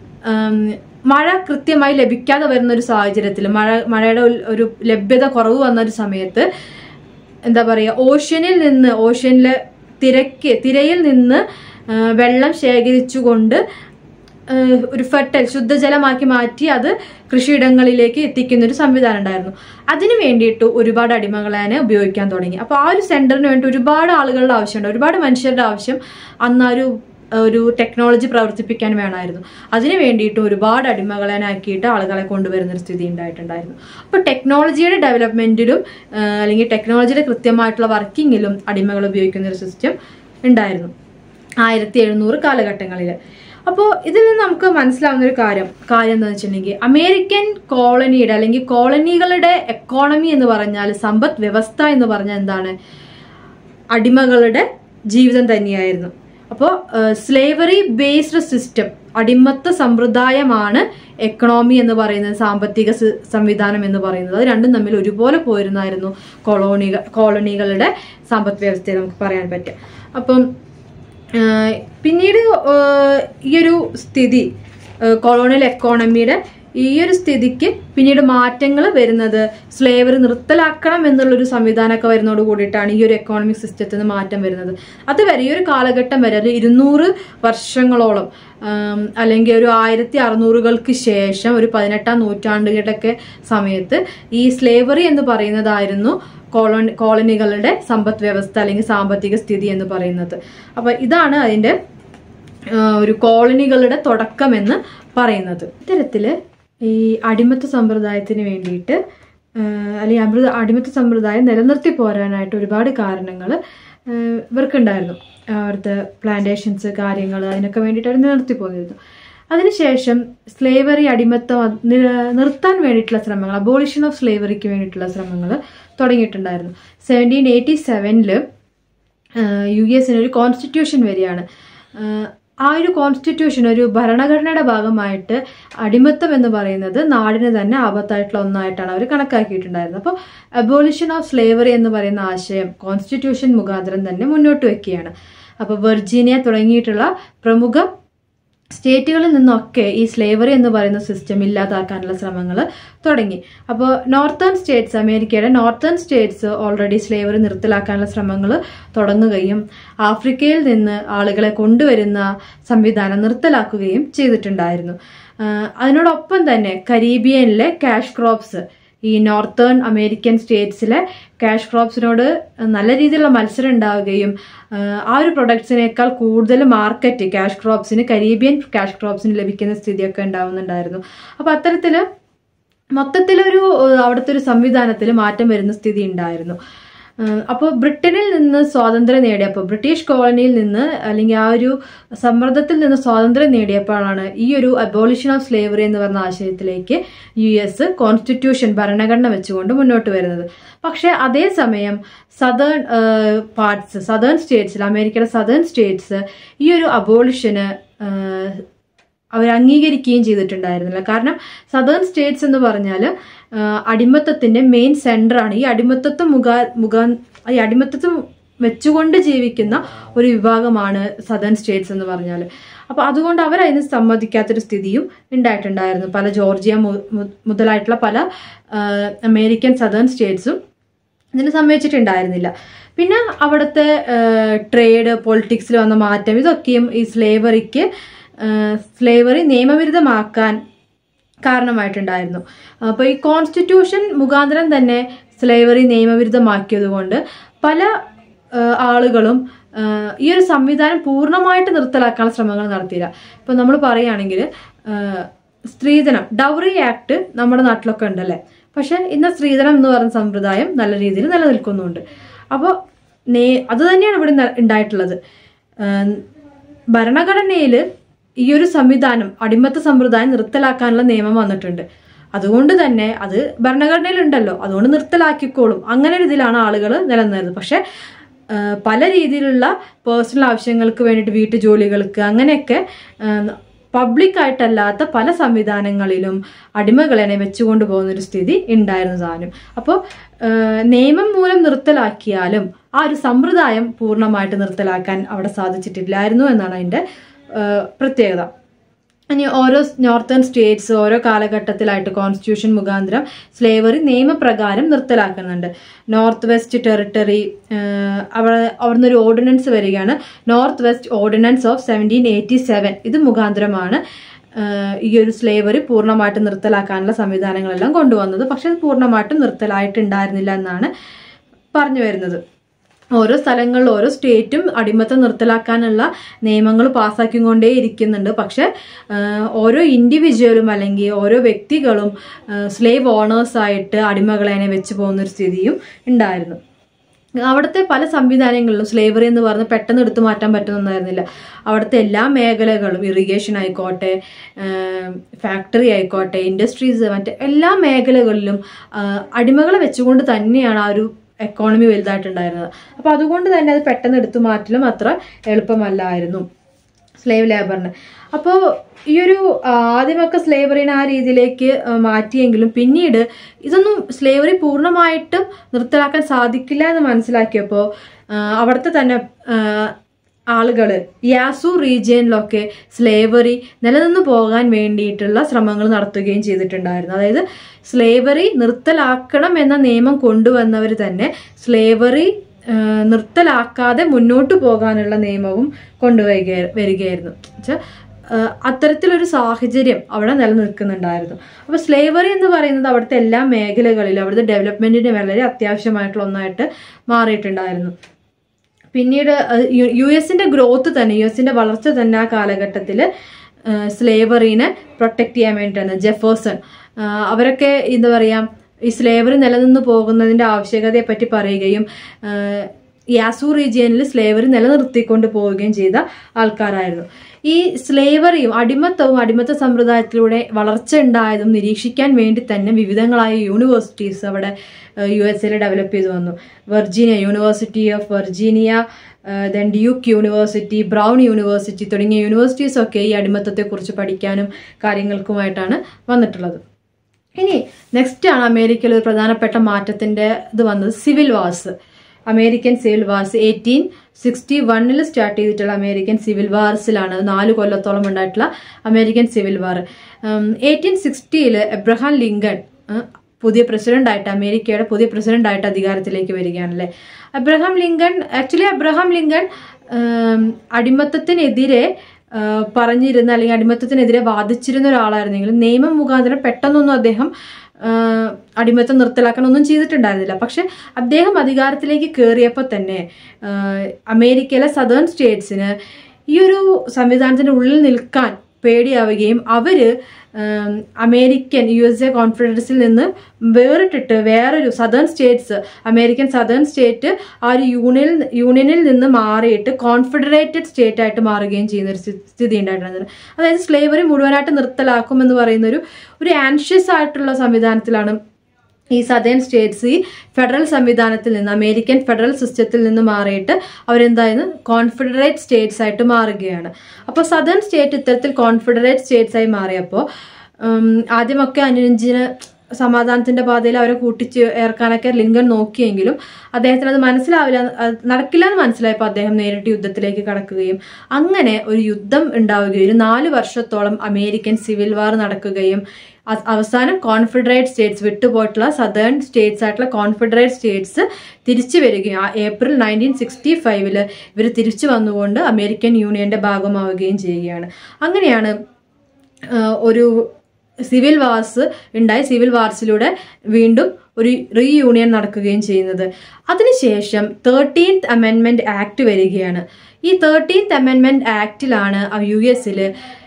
മഴ കൃത്യമായി ലഭിക്കാതെ വരുന്ന ഒരു സാഹചര്യത്തിൽ മഴ മഴയുടെ ഒരു- ഒരു ലഭ്യത കുറവ് വന്ന ഒരു സമയത്ത് എന്താ പറയുക ഓഷ്യനിൽ നിന്ന് ഓഷ്യനിലെ തിരക്ക് തിരയിൽ നിന്ന് ആ, വെള്ളം ശേഖരിച്ചുകൊണ്ട് ആ, ഒരു ഫെർട്ടൈൽ ശുദ്ധജലമാക്കി മാറ്റി അത് കൃഷിയിടങ്ങളിലേക്ക് എത്തിക്കുന്ന ഒരു സംവിധാനം ഉണ്ടായിരുന്നു അതിന് വേണ്ടിയിട്ട് ഒരുപാട് അടിമകളെ ഉപയോഗിക്കാൻ തുടങ്ങി അപ്പോൾ ആ ഒരു സെന്ററിന് വേണ്ടി ഒരുപാട് ആളുകളുടെ ആവശ്യമുണ്ട് ഒരുപാട് മനുഷ്യരുടെ ആവശ്യം അന്ന് ആ ഒരു ഒരു ടെക്നോളജി പ്രവർത്തിപ്പിക്കാൻ വേണമായിരുന്നു അതിന് വേണ്ടിയിട്ട് ഒരുപാട് അടിമകളെ ആക്കിയിട്ട് ആളുകളെ കൊണ്ടുവരുന്ന ഒരു സ്ഥിതി ഉണ്ടായിട്ടുണ്ടായിരുന്നു അപ്പോൾ ടെക്നോളജിയുടെ ഡെവലപ്മെന്റിലും ആ, അല്ലെങ്കിൽ ടെക്നോളജിയുടെ കൃത്യമായിട്ടുള്ള വർക്കിങ്ങിലും അടിമകൾ ഉപയോഗിക്കുന്ന ഒരു സിസ്റ്റം ഉണ്ടായിരുന്നു ആയിരത്തി എഴുന്നൂറ് കാലഘട്ടങ്ങളിൽ അപ്പോൾ ഇതിൽ നിന്ന് നമുക്ക് മനസ്സിലാവുന്ന ഒരു കാര്യം കാര്യം എന്താണെന്ന് വെച്ചിട്ടുണ്ടെങ്കിൽ അമേരിക്കൻ കോളനിയുടെ അല്ലെങ്കിൽ കോളനികളുടെ എക്കോണമി എന്ന് പറഞ്ഞാൽ സമ്പദ് വ്യവസ്ഥ എന്ന് പറഞ്ഞാൽ എന്താണ് അടിമകളുടെ ജീവിതം തന്നെയായിരുന്നു അപ്പോൾ സ്ലേവറി ബേസ്ഡ് സിസ്റ്റം അടിമത്ത സമ്പ്രദായമാണ് എക്കണോമി എന്ന് പറയുന്നത് സാമ്പത്തിക സി- സംവിധാനം എന്ന് പറയുന്നത് അത് രണ്ടും തമ്മിൽ ഒരുപോലെ പോയിരുന്നായിരുന്നു കൊളോണിക കോളനികളുടെ സമ്പദ് വ്യവസ്ഥയെ നമുക്ക് പറയാൻ പറ്റുക അപ്പം ആഹ് പിന്നീട് ആഹ് ഈ ഒരു സ്ഥിതി കൊളോണിയൽ എക്കോണമിയുടെ ഈ ഒരു സ്ഥിതിക്ക് പിന്നീട് മാറ്റങ്ങൾ വരുന്നത് സ്ലേവറി നിർത്തലാക്കണം എന്നുള്ളൊരു സംവിധാനമൊക്കെ വരുന്നതോട് കൂടിയിട്ടാണ് ഈ ഒരു എക്കോണമിക് സിസ്റ്റത്തിൽ നിന്ന് മാറ്റം വരുന്നത് അതുവരെ ഈ ഒരു കാലഘട്ടം വരെ ഒരു ഇരുന്നൂറ് വർഷങ്ങളോളം ആം, അല്ലെങ്കിൽ ഒരു ആയിരത്തി അറുന്നൂറുകൾക്ക് ശേഷം ഒരു പതിനെട്ടാം നൂറ്റാണ്ടുകളുടെയൊക്കെ സമയത്ത് ഈ സ്ലേവറി എന്ന് പറയുന്നതായിരുന്നു കോളനി കോളനികളുടെ സമ്പദ് വ്യവസ്ഥ അല്ലെങ്കിൽ സാമ്പത്തിക സ്ഥിതി എന്ന് പറയുന്നത് അപ്പൊ ഇതാണ് അതിന്റെ ആ, ഒരു കോളനികളുടെ തുടക്കം എന്ന് പറയുന്നത് ഇത്തരത്തില് ഈ അടിമത്ത സമ്പ്രദായത്തിന് വേണ്ടിയിട്ട് ആ, അല്ലെങ്കിൽ അമൃത അടിമത്ത സമ്പ്രദായം നിലനിർത്തി പോരാനായിട്ട് ഒരുപാട് കാരണങ്ങൾ ഇവർക്കുണ്ടായിരുന്നു അവിടുത്തെ പ്ലാന്റേഷൻസ് കാര്യങ്ങൾ അതിനൊക്കെ വേണ്ടിയിട്ട് അവർ നിലനിർത്തി പോന്നിരുന്നു അതിനുശേഷം സ്ലേവറി അടിമത്തം അത് നില- നിർത്താൻ വേണ്ടിയിട്ടുള്ള ശ്രമങ്ങൾ അബോളിഷൻ ഓഫ് സ്ലേവറിക്ക് വേണ്ടിയിട്ടുള്ള ശ്രമങ്ങൾ തുടങ്ങിയിട്ടുണ്ടായിരുന്നു സെവൻറ്റീൻ എയ്റ്റി സെവനിൽ യു എസിന് ഒരു കോൺസ്റ്റിറ്റ്യൂഷൻ വരികയാണ് ആഹ് ആ ഒരു കോൺസ്റ്റിറ്റ്യൂഷൻ ഒരു ഭരണഘടനയുടെ ഭാഗമായിട്ട് അടിമത്തം എന്ന് പറയുന്നത് നാടിന് തന്നെ ആപത്തായിട്ടുള്ള ഒന്നായിട്ടാണ് അവർ കണക്കാക്കിയിട്ടുണ്ടായിരുന്നത് അപ്പോൾ അബോളിഷൻ ഓഫ് സ്ലേവറി എന്ന് പറയുന്ന ആശയം കോൺസ്റ്റിറ്റ്യൂഷൻ മുഖാന്തരം തന്നെ മുന്നോട്ട് വെക്കുകയാണ് അപ്പോൾ വെർജീനിയ തുടങ്ങിയിട്ടുള്ള പ്രമുഖ സ്റ്റേറ്റുകളിൽ നിന്നൊക്കെ ഈ സ്ലേവറി എന്ന് പറയുന്ന സിസ്റ്റം ഇല്ലാതാക്കാനുള്ള ശ്രമങ്ങൾ തുടങ്ങി അപ്പോൾ നോർത്തേൺ സ്റ്റേറ്റ്സ് അമേരിക്കയുടെ നോർത്തേൺ സ്റ്റേറ്റ്സ് ഓൾറെഡി സ്ലേവറി നിർത്തലാക്കാനുള്ള ശ്രമങ്ങൾ തുടങ്ങുകയും ആഫ്രിക്കയിൽ നിന്ന് ആളുകളെ കൊണ്ടുവരുന്ന സംവിധാനം നിർത്തലാക്കുകയും ചെയ്തിട്ടുണ്ടായിരുന്നു ആഹ് അതിനോടൊപ്പം തന്നെ കരീബിയനിലെ ക്യാഷ് ക്രോപ്സ് ഈ നോർത്തേൺ അമേരിക്കൻ സ്റ്റേറ്റ്സിലെ ക്യാഷ് ക്രോപ്സിനോട് നല്ല രീതിയിലുള്ള മത്സരം ഉണ്ടാവുകയും ആഹ് ആ ഒരു പ്രൊഡക്ട്സിനേക്കാൾ കൂടുതൽ മാർക്കറ്റ് ക്യാഷ് ക്രോപ്സിന് കരീബിയൻ ക്യാഷ് ക്രോപ്സിന് ലഭിക്കുന്ന സ്ഥിതിയൊക്കെ ഉണ്ടാവുന്നുണ്ടായിരുന്നു അപ്പോൾ അത്തരത്തിൽ മൊത്തത്തിലൊരു ഏഹ് അവിടുത്തെ ഒരു സംവിധാനത്തിൽ മാറ്റം വരുന്ന സ്ഥിതി ഉണ്ടായിരുന്നു അപ്പോൾ ബ്രിട്ടനിൽ നിന്ന് സ്വാതന്ത്ര്യം നേടിയപ്പോൾ ബ്രിട്ടീഷ് കോളനിയിൽ നിന്ന് അല്ലെങ്കിൽ ആ ഒരു സമ്മർദ്ദത്തിൽ നിന്ന് സ്വാതന്ത്ര്യം നേടിയപ്പോഴാണ് ഈ ഒരു അബോളിഷൻ ഓഫ് സ്ലേവറി എന്ന് പറഞ്ഞ ആശയത്തിലേക്ക് യു എസ് കോൺസ്റ്റിറ്റ്യൂഷൻ ഭരണഘടന വെച്ചുകൊണ്ട് മുന്നോട്ട് വരുന്നത് പക്ഷേ അതേസമയം സദേൺ പാർട്സ് സദേൺ സ്റ്റേറ്റ്സിൽ അമേരിക്കയുടെ സദേൺ സ്റ്റേറ്റ്സ് ഈ ഒരു അബോളിഷന് അവർ അംഗീകരിക്കുകയും ചെയ്തിട്ടുണ്ടായിരുന്നില്ല കാരണം സദേൺ സ്റ്റേറ്റ്സ് എന്ന് പറഞ്ഞാൽ അടിമത്തത്തിന്റെ മെയിൻ സെന്ററാണ് ഈ അടിമത്തത്തെ മുഖാ മുഖാ ഈ അടിമത്തത്തെ വെച്ചുകൊണ്ട് ജീവിക്കുന്ന ഒരു വിഭാഗമാണ് സദേൺ സ്റ്റേറ്റ്സ് എന്ന് പറഞ്ഞാൽ അപ്പോൾ അതുകൊണ്ട് അവർ അതിന് സമ്മതിക്കാത്തൊരു സ്ഥിതിയും ഉണ്ടായിട്ടുണ്ടായിരുന്നു പല ജോർജിയ മു- മു- മുതലായിട്ടുള്ള പല ആ, അമേരിക്കൻ സദേൺ സ്റ്റേറ്റ്സും ഇതിന് സമ്മതിച്ചിട്ടുണ്ടായിരുന്നില്ല പിന്നെ അവിടുത്തെ ട്രേഡ് പൊളിറ്റിക്സിൽ വന്ന മാറ്റം ഇതൊക്കെയും ഈ സ്ലേവറിക്ക് സ്ലേവറി നിയമവിരുദ്ധമാക്കാൻ കാരണമായിട്ടുണ്ടായിരുന്നു അപ്പോൾ ഈ കോൺസ്റ്റിറ്റ്യൂഷൻ മുഖാന്തരം തന്നെ സ്ലേവറി നിയമവിരുദ്ധമാക്കിയത് കൊണ്ട് പല ആ, ആളുകളും ആ, ഈ ഒരു സംവിധാനം പൂർണ്ണമായിട്ട് നിർത്തലാക്കാനുള്ള ശ്രമങ്ങൾ നടത്തിയില്ല ഇപ്പൊ നമ്മൾ പറയുകയാണെങ്കിൽ ആ, സ്ത്രീധനം ഡൗറി ആക്ട് നമ്മുടെ നാട്ടിലൊക്കെ ഉണ്ടല്ലേ പക്ഷെ ഇന്ന് സ്ത്രീധനം എന്ന് പറയുന്ന സമ്പ്രദായം നല്ല രീതിയിൽ നിലനിൽക്കുന്നുണ്ട് അപ്പോൾ നേ അത് തന്നെയാണ് ഇവിടെ ന- ഉണ്ടായിട്ടുള്ളത് ഭരണഘടനയിൽ ഈ ഒരു സംവിധാനം അടിമത്ത സമ്പ്രദായം നിർത്തലാക്കാനുള്ള നിയമം വന്നിട്ടുണ്ട് അതുകൊണ്ട് തന്നെ അത് ഭരണഘടനയിലുണ്ടല്ലോ അതുകൊണ്ട് നിർത്തലാക്കിക്കോളും അങ്ങനെ ഒരു ഇതിലാണ് ആളുകൾ നിലനിന്നത് പക്ഷെ ആ, പല രീതിയിലുള്ള പേഴ്സണൽ ആവശ്യങ്ങൾക്ക് വേണ്ടിയിട്ട് വീട്ടു ജോലികൾക്ക് അങ്ങനെയൊക്കെ പബ്ലിക് ആയിട്ടല്ലാത്ത പല സംവിധാനങ്ങളിലും അടിമകളെ വെച്ചുകൊണ്ട് പോകുന്ന ഒരു സ്ഥിതി ഉണ്ടായിരുന്നു താനും അപ്പോൾ നിയമം മൂലം നിർത്തലാക്കിയാലും ആ ഒരു സമ്പ്രദായം പൂർണ്ണമായിട്ട് നിർത്തലാക്കാൻ അവിടെ സാധിച്ചിട്ടില്ലായിരുന്നു എന്നാണ് അതിൻ്റെ ആ, പ്രത്യേകത ഇനി ഓരോ നോർത്തേൺ സ്റ്റേറ്റ്സ് ഓരോ കാലഘട്ടത്തിലായിട്ട് കോൺസ്റ്റിറ്റ്യൂഷൻ മുഖാന്തരം സ്ലേവറി നിയമപ്രകാരം നിർത്തലാക്കുന്നുണ്ട് നോർത്ത് വെസ്റ്റ് ടെറിട്ടറി അവിടെ അവിടുന്ന് ഒരു ഓർഡിനൻസ് വരികയാണ് north west ordinance of seventeen eighty seven ഇത് മുഖാന്തരമാണ് ആഹ് ഈ ഒരു സ്ലേവറി പൂർണ്ണമായിട്ട് നിർത്തലാക്കാനുള്ള സംവിധാനങ്ങളെല്ലാം കൊണ്ടുവന്നത് പക്ഷെ അത് പൂർണ്ണമായിട്ടും നിർത്തലായിട്ടുണ്ടായിരുന്നില്ല എന്നാണ് പറഞ്ഞു വരുന്നത് ഓരോ സ്ഥലങ്ങളിലും ഓരോ സ്റ്റേറ്റും അടിമത്തം നിർത്തലാക്കാനുള്ള നിയമങ്ങൾ പാസ്സാക്കിക്കൊണ്ടേ ഇരിക്കുന്നുണ്ട് പക്ഷെ ആഹ് ഓരോ ഇൻഡിവിജ്വലും അല്ലെങ്കിൽ ഓരോ വ്യക്തികളും സ്ലേവ് ഓണേഴ്സായിട്ട് അടിമകളെ വെച്ച് പോകുന്ന ഒരു സ്ഥിതിയും ഉണ്ടായിരുന്നു അവിടുത്തെ പല സംവിധാനങ്ങളിലും സ്ലേവറി എന്ന് പറഞ്ഞ് പെട്ടെന്ന് എടുത്തു മാറ്റാൻ പറ്റുന്നൊന്നായിരുന്നില്ല അവിടുത്തെ എല്ലാ മേഖലകളും ഇറിഗേഷൻ ആയിക്കോട്ടെ ഫാക്ടറി ആയിക്കോട്ടെ ഇൻഡസ്ട്രീസ് മറ്റേ എല്ലാ മേഖലകളിലും ആ, അടിമകളെ വെച്ചുകൊണ്ട് തന്നെയാണ് ആ ഒരു എക്കോണമി വലുതായിട്ടുണ്ടായിരുന്നത് അപ്പോൾ അതുകൊണ്ട് തന്നെ അത് പെട്ടെന്ന് എടുത്തു മാറ്റലും അത്ര എളുപ്പമല്ലായിരുന്നു സ്ലേവ് ലേബറിന് അപ്പോൾ ഈ ഒരു ആ, ആദ്യമൊക്കെ സ്ലേവറിനെ ആ രീതിയിലേക്ക് ആ, മാറ്റിയെങ്കിലും പിന്നീട് ഇതൊന്നും സ്ലേവറി പൂർണ്ണമായിട്ടും നിർത്തലാക്കാൻ സാധിക്കില്ല എന്ന് മനസ്സിലാക്കിയപ്പോൾ ആ, അവിടുത്തെ തന്നെ ആളുകൾ യാസു റീജിയനിലൊക്കെ സ്ലേവറി നിലനിന്ന് പോകാൻ വേണ്ടിയിട്ടുള്ള ശ്രമങ്ങൾ നടത്തുകയും ചെയ്തിട്ടുണ്ടായിരുന്നു അതായത് സ്ലേവറി നിർത്തലാക്കണം എന്ന നിയമം കൊണ്ടുവന്നവർ തന്നെ സ്ലേവറി ആ, നിർത്തലാക്കാതെ മുന്നോട്ട് പോകാനുള്ള നിയമവും കൊണ്ടുവരിക വരികയായിരുന്നു വെച്ചാൽ അത്തരത്തിലൊരു സാഹചര്യം അവിടെ നിലനിൽക്കുന്നുണ്ടായിരുന്നു അപ്പോൾ സ്ലേവറി എന്ന് പറയുന്നത് അവിടുത്തെ എല്ലാ മേഖലകളിലും അവിടുത്തെ ഡെവലപ്മെന്റിന് വളരെ അത്യാവശ്യമായിട്ടുള്ള ഒന്നായിട്ട് മാറിയിട്ടുണ്ടായിരുന്നു പിന്നീട് അഹ് യു- യു എസിന്റെ ഗ്രോത്ത് തന്നെ യു എസിന്റെ വളർച്ച തന്നെ ആ കാലഘട്ടത്തിൽ സ്ലേവറിനെ പ്രൊട്ടക്ട് ചെയ്യാൻ വേണ്ടിയിട്ടാണ് ജെഫേഴ്സൺ ആ, അവരൊക്കെ എന്താ പറയാ ഈ സ്ലേവറി നിലനിന്ന് പോകുന്നതിന്റെ ആവശ്യകതയെ പറ്റി പറയുകയും ആ, യാസു റീജിയനിൽ സ്ലേവറി നിലനിർത്തിക്കൊണ്ട് പോവുകയും ചെയ്ത ആൾക്കാരായിരുന്നു ഈ സ്ലേവറിയും അടിമത്തവും അടിമത്ത സമ്പ്രദായത്തിലൂടെ വളർച്ച ഉണ്ടായതും നിരീക്ഷിക്കാൻ വേണ്ടി തന്നെ വിവിധങ്ങളായ യൂണിവേഴ്സിറ്റീസ് അവിടെ യു എസ് എയിൽ ഡെവലപ്പ് ചെയ്തു വന്നു Virginia university of Virginia then Duke university Brown university തുടങ്ങിയ യൂണിവേഴ്സിറ്റീസ് ഒക്കെ ഈ അടിമത്തത്തെക്കുറിച്ച് പഠിക്കാനും കാര്യങ്ങൾക്കുമായിട്ടാണ് വന്നിട്ടുള്ളത് ഇനി നെക്സ്റ്റ് ആണ് അമേരിക്കയിൽ ഒരു പ്രധാനപ്പെട്ട മാറ്റത്തിന്റെ ഇത് വന്നത് civil wars American civil wars eighteen sixty വണ്ണിൽ സ്റ്റാർട്ട് ചെയ്തിട്ടുള്ള അമേരിക്കൻ സിവിൽ വാർസിലാണ് നാല് കൊല്ലത്തോളം ഉണ്ടായിട്ടുള്ള അമേരിക്കൻ സിവിൽ വാർ എയ്റ്റീൻ സിക്സ്റ്റിയിൽ എബ്രഹാം ലിങ്കൺ ഉം, പുതിയ പ്രസിഡന്റ് ആയിട്ട് അമേരിക്കയുടെ പുതിയ പ്രസിഡന്റ് ആയിട്ട് അധികാരത്തിലേക്ക് വരികയാണല്ലേ Abraham Lincoln actually Abraham Lincoln ഉം, അടിമത്തത്തിനെതിരെ ആ, പറഞ്ഞിരുന്ന അല്ലെങ്കിൽ അടിമത്തത്തിനെതിരെ വാദിച്ചിരുന്ന ഒരാളായിരുന്നെങ്കിലും നിയമം മുഖാന്തരം പെട്ടെന്നൊന്നും അദ്ദേഹം ആ, അടിമത്തം നിർത്തലാക്കണമൊന്നും ചെയ്തിട്ടുണ്ടായിരുന്നില്ല പക്ഷെ അദ്ദേഹം അധികാരത്തിലേക്ക് കയറിയപ്പോൾ തന്നെ ആ, അമേരിക്കയിലെ സദേൺ സ്റ്റേറ്റ്സിന് ഈ ഒരു സംവിധാനത്തിന്റെ ഉള്ളിൽ നിൽക്കാൻ പേടിയാവുകയും അവര് ഉം, അമേരിക്കൻ യു എസ് എ കോൺഫിഡൻസിൽ നിന്ന് വേറിട്ടിട്ട് വേറൊരു southern states American southern state ആ ഒരു യൂണിയൻ യൂണിയനിൽ നിന്ന് മാറിയിട്ട് കോൺഫെഡറേറ്റഡ് സ്റ്റേറ്റ് ആയിട്ട് മാറുകയും ചെയ്യുന്ന ഒരു സ്ഥി- സ്ഥിതി ഉണ്ടായിട്ടുണ്ട് അതായത് സ്ലേവറി മുഴുവനായിട്ട് നിർത്തലാക്കും എന്ന് പറയുന്ന ഒരു ഒരു ആൻഷ്യസ് ആയിട്ടുള്ള സംവിധാനത്തിലാണ് ഈ സദേൺ സ്റ്റേറ്റ്സ് ഈ ഫെഡറൽ സംവിധാനത്തിൽ നിന്ന് അമേരിക്കൻ ഫെഡറൽ സിസ്റ്റത്തിൽ നിന്ന് മാറിയിട്ട് അവരെന്തായിരുന്നു കോൺഫെഡറേറ്റ് സ്റ്റേറ്റ്സ് ആയിട്ട് മാറുകയാണ് അപ്പോൾ സദേൺ സ്റ്റേറ്റ് ഇത്തരത്തിൽ കോൺഫെഡറേറ്റ് സ്റ്റേറ്റ്സ് ആയി മാറിയപ്പോൾ ഉം, ആദ്യമൊക്കെ അനുരഞ്ജന സമാധാനത്തിന്റെ പാതയിൽ അവരെ കൂട്ടിച്ച് ഏർക്കാനൊക്കെ ലിങ്കൺ നോക്കിയെങ്കിലും അദ്ദേഹത്തിന് അത് മനസ്സിലാവില്ല അത് നടക്കില്ല എന്ന് മനസ്സിലായപ്പോൾ അദ്ദേഹം നേരിട്ട് യുദ്ധത്തിലേക്ക് കടക്കുകയും അങ്ങനെ ഒരു യുദ്ധം ഉണ്ടാവുകയും ഒരു നാല് വർഷത്തോളം അമേരിക്കൻ സിവിൽ വാർ നടക്കുകയും അ- അവസാനം കോൺഫെഡറേറ്റ് സ്റ്റേറ്റ്സ് വിട്ടുപോയിട്ടുള്ള സദേൺ സ്റ്റേറ്റ്സ് ആയിട്ടുള്ള കോൺഫെഡറേറ്റ് സ്റ്റേറ്റ്സ് തിരിച്ചു വരികയും ആ ഏപ്രിൽ നയൻറ്റീൻ സിക്സ്റ്റി ഫൈവില് ഇവർ തിരിച്ചു വന്നുകൊണ്ട് അമേരിക്കൻ യൂണിയന്റെ ഭാഗമാവുകയും ചെയ്യുകയാണ് അങ്ങനെയാണ് ആ, ഒരു സിവിൽ വാർസ് ഉണ്ടായി സിവിൽ വാർസിലൂടെ വീണ്ടും ഒരു റീയൂണിയൻ നടക്കുകയും ചെയ്യുന്നത് അതിനുശേഷം തേർട്ടീൻത്ത് അമെൻമെന്റ് ആക്ട് വരികയാണ് ഈ തേർട്ടീൻത്ത് അമെൻമെന്റ് ആക്ടിലാണ് യു എസിൽ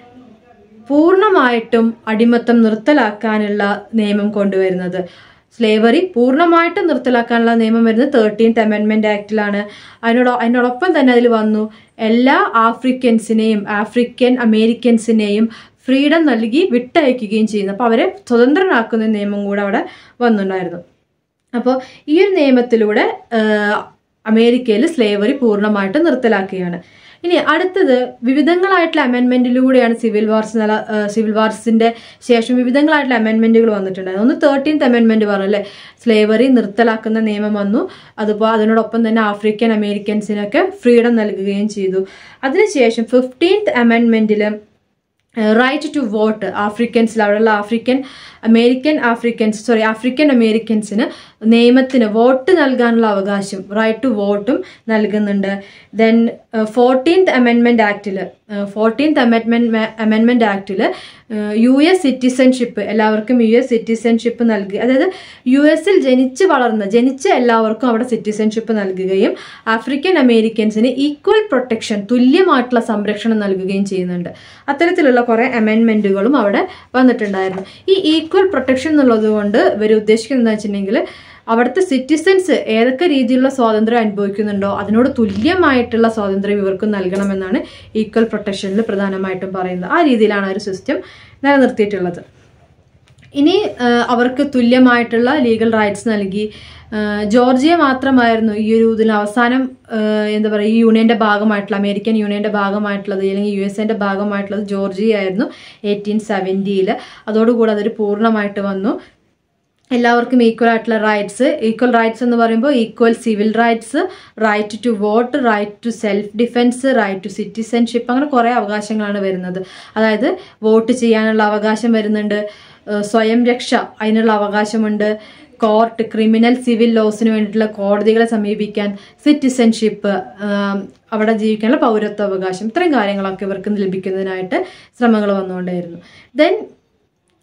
പൂർണ്ണമായിട്ടും അടിമത്തം നിർത്തലാക്കാനുള്ള നിയമം കൊണ്ടുവരുന്നത് സ്ലേവറി പൂർണ്ണമായിട്ടും നിർത്തലാക്കാനുള്ള നിയമം വരുന്നത് തേർട്ടീൻത്ത് അമെൻമെന്റ് ആക്ടിലാണ് അതിനോട് അതിനോടൊപ്പം തന്നെ അതിൽ വന്നു എല്ലാ ആഫ്രിക്കൻസിനെയും ആഫ്രിക്കൻ അമേരിക്കൻസിനെയും ഫ്രീഡം നൽകി വിട്ടയക്കുകയും ചെയ്യുന്നു അപ്പോൾ അവരെ സ്വതന്ത്രനാക്കുന്ന നിയമം കൂടെ അവിടെ വന്നിട്ടുണ്ടായിരുന്നു അപ്പോൾ ഈ ഒരു നിയമത്തിലൂടെ അമേരിക്കയിൽ സ്ലേവറി പൂർണ്ണമായിട്ട് നിർത്തലാക്കുകയാണ് ഇനി അടുത്തത് വിവിധങ്ങളായിട്ടുള്ള അമെൻമെന്റിലൂടെയാണ് സിവിൽ വാർസ് നില സിവിൽ വാർസിന്റെ ശേഷം വിവിധങ്ങളായിട്ടുള്ള അമെൻമെന്റുകൾ വന്നിട്ടുണ്ടായിരുന്നു ഒന്ന് തേർട്ടീൻത്ത് അമെൻമെന്റ് പറഞ്ഞു അല്ലേ സ്ലേവറി നിർത്തലാക്കുന്ന നിയമം വന്നു അതുപോലെ അതിനോടൊപ്പം തന്നെ ആഫ്രിക്കൻ അമേരിക്കൻസിനൊക്കെ ഫ്രീഡം നൽകുകയും ചെയ്തു അതിനുശേഷം ഫിഫ്റ്റീൻത്ത് അമെൻമെന്റിൽ റൈറ്റ് ടു വോട്ട് ആഫ്രിക്കൻസിൽ അവിടെയുള്ള ആഫ്രിക്കൻ അമേരിക്കൻ ആഫ്രിക്കൻസ് സോറി ആഫ്രിക്കൻ അമേരിക്കൻസിന് നിയമത്തിന് വോട്ട് നൽകാനുള്ള അവകാശം റൈറ്റ് ടു വോട്ടും നൽകുന്നുണ്ട് then fourteenth അമെൻമെന്റ് ആക്ടിൽ fourteenth അമെൻമെന്റ് അമെൻമെന്റ് ആക്ടിൽ U S citizenship എല്ലാവർക്കും യു എസ് സിറ്റിസൺഷിപ്പ് നൽകി അതായത് യു എസിൽ ജനിച്ച് വളർന്ന ജനിച്ച എല്ലാവർക്കും അവിടെ സിറ്റിസൺഷിപ്പ് നൽകുകയും ആഫ്രിക്കൻ അമേരിക്കൻസിന് ഈക്വൽ പ്രൊട്ടക്ഷൻ തുല്യമായിട്ടുള്ള സംരക്ഷണം നൽകുകയും ചെയ്യുന്നുണ്ട് അത്തരത്തിലുള്ള കുറെ അമെൻമെന്റുകളും അവിടെ വന്നിട്ടുണ്ടായിരുന്നു ഈ ഈക്വൽ പ്രൊട്ടക്ഷൻ എന്നുള്ളത് കൊണ്ട് ഇവർ ഉദ്ദേശിക്കുന്നത് എന്താ വെച്ചിട്ടുണ്ടെങ്കിൽ അവിടുത്തെ സിറ്റിസൺസ് ഏതൊക്കെ രീതിയിലുള്ള സ്വാതന്ത്ര്യം അനുഭവിക്കുന്നുണ്ടോ അതിനോട് തുല്യമായിട്ടുള്ള സ്വാതന്ത്ര്യം ഇവർക്ക് നൽകണമെന്നാണ് ഈക്വൽ പ്രൊട്ടക്ഷനിൽ പ്രധാനമായിട്ടും പറയുന്നത് ആ രീതിയിലാണ് ആ ഒരു സിസ്റ്റം നിലനിർത്തിയിട്ടുള്ളത് ഇനി ആ, അവർക്ക് തുല്യമായിട്ടുള്ള ലീഗൽ റൈറ്റ്സ് നൽകി ആ, ജോർജിയ മാത്രമായിരുന്നു ഈ ഒരു ഇതിൽ അവസാനം ആ, എന്താ പറയുക ഈ യൂണിയന്റെ ഭാഗമായിട്ടുള്ള അമേരിക്കൻ യൂണിയന്റെ ഭാഗമായിട്ടുള്ളത് അല്ലെങ്കിൽ യു എസ് എന്റെ ഭാഗമായിട്ടുള്ളത് ജോർജിയ ആയിരുന്നു എയ്റ്റീൻ സെവൻറ്റിയിൽ അതോടുകൂടി അതൊരു പൂർണ്ണമായിട്ട് വന്നു എല്ലാവർക്കും ഈക്വൽ ആയിട്ടുള്ള റൈറ്റ്സ് ഈക്വൽ റൈറ്റ്സ് എന്ന് പറയുമ്പോൾ equal civil rights right to vote right to self defence right to citizenship അങ്ങനെ കുറേ അവകാശങ്ങളാണ് വരുന്നത് അതായത് വോട്ട് ചെയ്യാനുള്ള അവകാശം വരുന്നുണ്ട് ഏഹ് സ്വയം രക്ഷ അതിനുള്ള അവകാശമുണ്ട് കോർട്ട് ക്രിമിനൽ സിവിൽ ലോസിന് വേണ്ടിയിട്ടുള്ള കോടതികളെ സമീപിക്കാൻ സിറ്റിസൺഷിപ്പ് അവിടെ ജീവിക്കാനുള്ള പൗരത്വ അവകാശം ഇത്രയും കാര്യങ്ങളൊക്കെ ഇവർക്ക് ലഭിക്കുന്നതിനായിട്ട് ശ്രമങ്ങൾ വന്നുകൊണ്ടേയിരുന്നു ദെൻ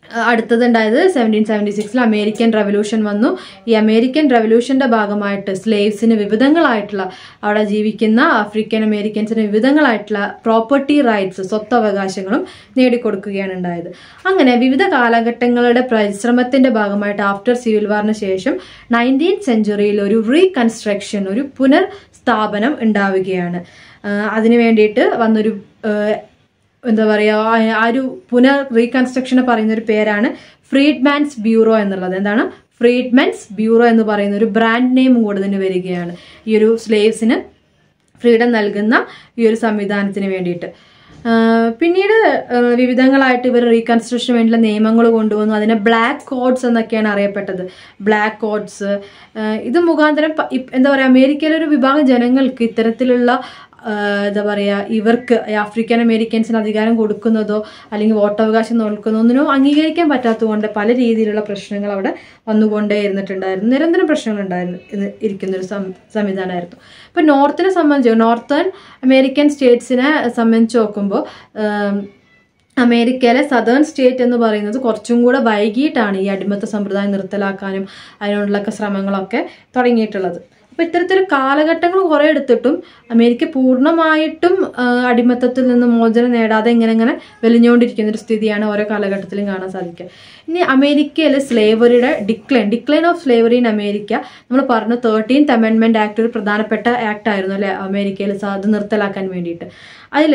അടുത്തത് ഉണ്ടായത് സെവൻറ്റീൻ സെവൻറ്റി സിക്സിൽ അമേരിക്കൻ റവല്യൂഷൻ വന്നു ഈ അമേരിക്കൻ റവല്യൂഷന്റെ ഭാഗമായിട്ട് സ്ലേവ്സിന് വിവിധങ്ങളായിട്ടുള്ള അവിടെ ജീവിക്കുന്ന ആഫ്രിക്കൻ അമേരിക്കൻസിന് വിവിധങ്ങളായിട്ടുള്ള പ്രോപ്പർട്ടി റൈറ്റ്സ് സ്വത്തവകാശങ്ങളും നേടിക്കൊടുക്കുകയാണ് ഉണ്ടായത് അങ്ങനെ വിവിധ കാലഘട്ടങ്ങളുടെ പരിശ്രമത്തിന്റെ ഭാഗമായിട്ട് ആഫ്റ്റർ സിവിൽ വാറിന് ശേഷം നയൻറ്റീൻ സെഞ്ചുറിയിൽ ഒരു റീകൺസ്ട്രക്ഷൻ ഒരു പുനർ സ്ഥാപനം ഉണ്ടാവുകയാണ് ആഹ് അതിനു വേണ്ടിയിട്ട് വന്നൊരു ആഹ് എന്താ പറയുക ആ- ആ ഒരു പുനർ റീകൺസ്ട്രക്ഷനെ പറയുന്ന ഒരു പേരാണ് ഫ്രീഡ്മാൻസ് ബ്യൂറോ എന്നുള്ളത് എന്താണ് ഫ്രീഡ്മാൻസ് ബ്യൂറോ എന്ന് പറയുന്ന ഒരു ബ്രാൻഡ് നെയിമും കൂടെ തന്നെ വരികയാണ് ഈ ഒരു സ്ലേവ്സിന് ഫ്രീഡം നൽകുന്ന ഈ ഒരു സംവിധാനത്തിന് വേണ്ടിയിട്ട് ആഹ് പിന്നീട് ആഹ് വിവിധങ്ങളായിട്ട് ഇവർ റീകൺസ്ട്രക്ഷന് വേണ്ടിയുള്ള നിയമങ്ങൾ കൊണ്ടുവന്നു അതിനെ ബ്ലാക്ക് കോഡ്സ് എന്നൊക്കെയാണ് അറിയപ്പെട്ടത് ബ്ലാക്ക് കോഡ്സ് ഇത് മുഖാന്തരം പ- ഇപ്- എന്താ പറയുക അമേരിക്കയിലെ ഒരു വിഭാഗം ജനങ്ങൾക്ക് ഇത്തരത്തിലുള്ള ആഹ് എന്താ പറയുക ഇവർക്ക് ആഫ്രിക്കൻ അമേരിക്കൻസിന് അധികാരം കൊടുക്കുന്നതോ അല്ലെങ്കിൽ വോട്ടവകാശം നോക്കുന്നതോ ഒന്നിനോ അംഗീകരിക്കാൻ പറ്റാത്തതുകൊണ്ട് പല രീതിയിലുള്ള പ്രശ്നങ്ങൾ അവിടെ വന്നുകൊണ്ടേ ഇരുന്നിട്ടുണ്ടായിരുന്നു നിരന്തരം പ്രശ്നങ്ങൾ ഉണ്ടായിരുന്നു ഇത് ഇരിക്കുന്ന ഒരു സം- സംവിധാനമായിരുന്നു ഇപ്പൊ നോർത്തിനെ സംബന്ധിച്ച് നോർത്തേൺ അമേരിക്കൻ സ്റ്റേറ്റ്സിനെ സംബന്ധിച്ച് നോക്കുമ്പോൾ അമേരിക്കയിലെ സദേൺ സ്റ്റേറ്റ് എന്ന് പറയുന്നത് കുറച്ചും കൂടെ വൈകിട്ടാണ് ഈ അടിമത്ത സമ്പ്രദായം നിർത്തലാക്കാനും അതിനോടുള്ള ശ്രമങ്ങളൊക്കെ തുടങ്ങിയിട്ടുള്ളത് അപ്പൊ ഇത്തരത്തിൽ കാലഘട്ടങ്ങൾ കുറെ എടുത്തിട്ടും അമേരിക്ക പൂർണ്ണമായിട്ടും ആ, അടിമത്തത്തിൽ നിന്ന് മോചനം നേടാതെ ഇങ്ങനെ ഇങ്ങനെ വലിഞ്ഞുകൊണ്ടിരിക്കുന്ന ഒരു സ്ഥിതിയാണ് ഓരോ കാലഘട്ടത്തിലും കാണാൻ സാധിക്കുക ഇനി അമേരിക്കയിൽ സ്ലേവറിയുടെ decline decline of slavery in America നമ്മൾ പറഞ്ഞു തേർട്ടീൻത്ത് അമെൻമെന്റ് ആക്ട് ഒരു പ്രധാനപ്പെട്ട ആക്ട് ആയിരുന്നു അല്ലെ അമേരിക്കയിൽ സ- അത് നിർത്തലാക്കാൻ വേണ്ടിയിട്ട് അതിൽ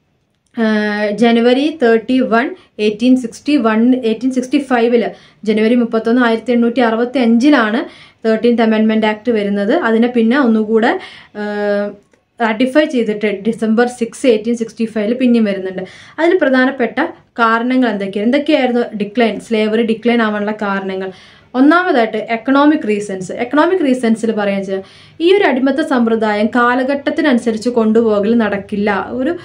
January thirty one eighteen sixty one eighteen sixty ഫൈവില് ജനുവരി മുപ്പത്തൊന്ന് ആയിരത്തി എണ്ണൂറ്റി അറുപത്തി അഞ്ചിലാണ് തേർട്ടീൻത്ത് അമെൻമെന്റ് ആക്ട് വരുന്നത് അതിനെ പിന്നെ ഒന്നുകൂടെ റാറ്റിഫൈ ചെയ്തിട്ട് ഡിസംബർ സിക്സ് എയ്റ്റീൻ സിക്സ്റ്റി ഫൈവില് പിന്നെയും വരുന്നുണ്ട് അതിൽ പ്രധാനപ്പെട്ട കാരണങ്ങൾ എന്തൊക്കെയാണ് എന്തൊക്കെയായിരുന്നു ഡിക്ലൈൻ സ്ലേവറി ഡിക്ലൈൻ ആവാനുള്ള കാരണങ്ങൾ ഒന്നാമതായിട്ട് എക്കണോമിക് റീസൺസ് എക്കണോമിക് റീസൺസിൽ പറയാൻ വെച്ചാൽ ഈ ഒരു അടിമത്ത സമ്പ്രദായം കാലഘട്ടത്തിനനുസരിച്ച് കൊണ്ടുപോകൽ നടക്കില്ല ഒരു